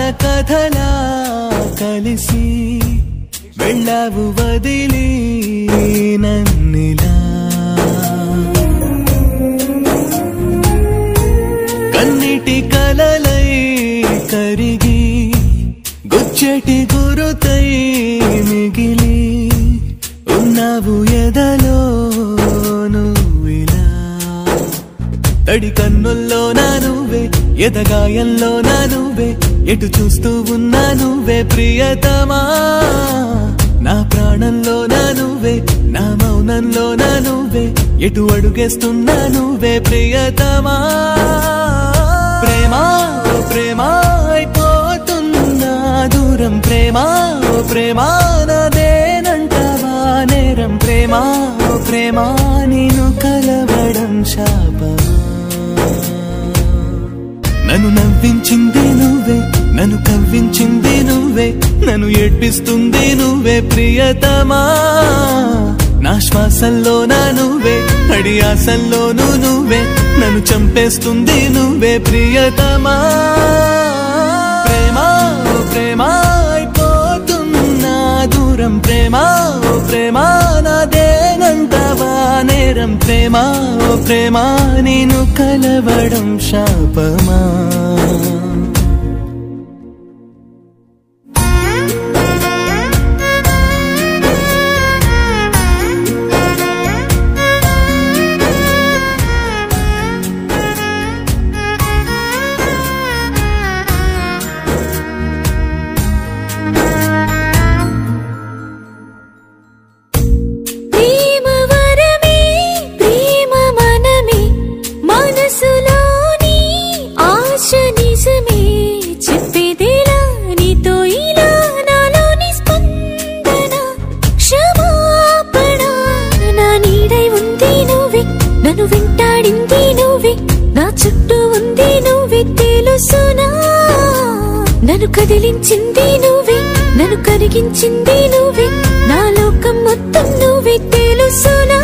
కథలా కలిసి వెళ్ళావు వదిలి నన్నిలా కన్నిటి కలలై కరిగి గుచ్చటి గురుతై మిగిలి ఉన్నావు ఎదలో నువ్విలా తడి కన్నుల్లో నా నువ్వే ఎదగాయంలో నా నువ్వే ఎటు చూస్తూ ఉన్నా నువ్వే ప్రియతమా నా ప్రాణంలో నా నువ్వే నా మౌనంలో నా నువ్వే ఎటు అడుగేస్తున్నా నువ్వే ప్రియతమా ప్రేమా ఓ ప్రేమా అయిపోతున్నా దూరం ప్రేమా ఓ ప్రేమా నాదేనంటావా నేరం ప్రేమా ఓ ప్రేమా నేను కలవడం శాపమా నన్ను నవ్వించింది నువ్వే నన్ను కవ్వించింది నువ్వే నన్ను ఏడ్పిస్తుంది నువ్వే ప్రియతమా నా శ్వాసల్లో నా నువ్వే అడి ఆశల్లోనూ నువ్వే నన్ను చంపేస్తుంది నువ్వే ప్రియతమా ప్రేమా ఓ ప్రేమా అయిపోతున్నా దూరం ప్రేమా ఓ ప్రేమా నాదేనంటావా నేరం ప్రేమా ఓ ప్రేమా నేను కలవడం శాపమా ప్రేమ వరమే ప్రేమ మనమే మనసులోని ఆశ నిజమే చెప్పేదేలా నీతో ఇలా నాలోని స్పందన క్షమాపణ నా నీడై ఉంది నువ్వే నన్ను వెంటాడింది నువ్వే నా చుట్టూ ఉంది నువ్వే తెలుసునా నన్ను కదిలించింది నువ్వే నన్ను కరిగించింది నువ్వే నా లోకం మొత్తం నువ్వే తెలుసునా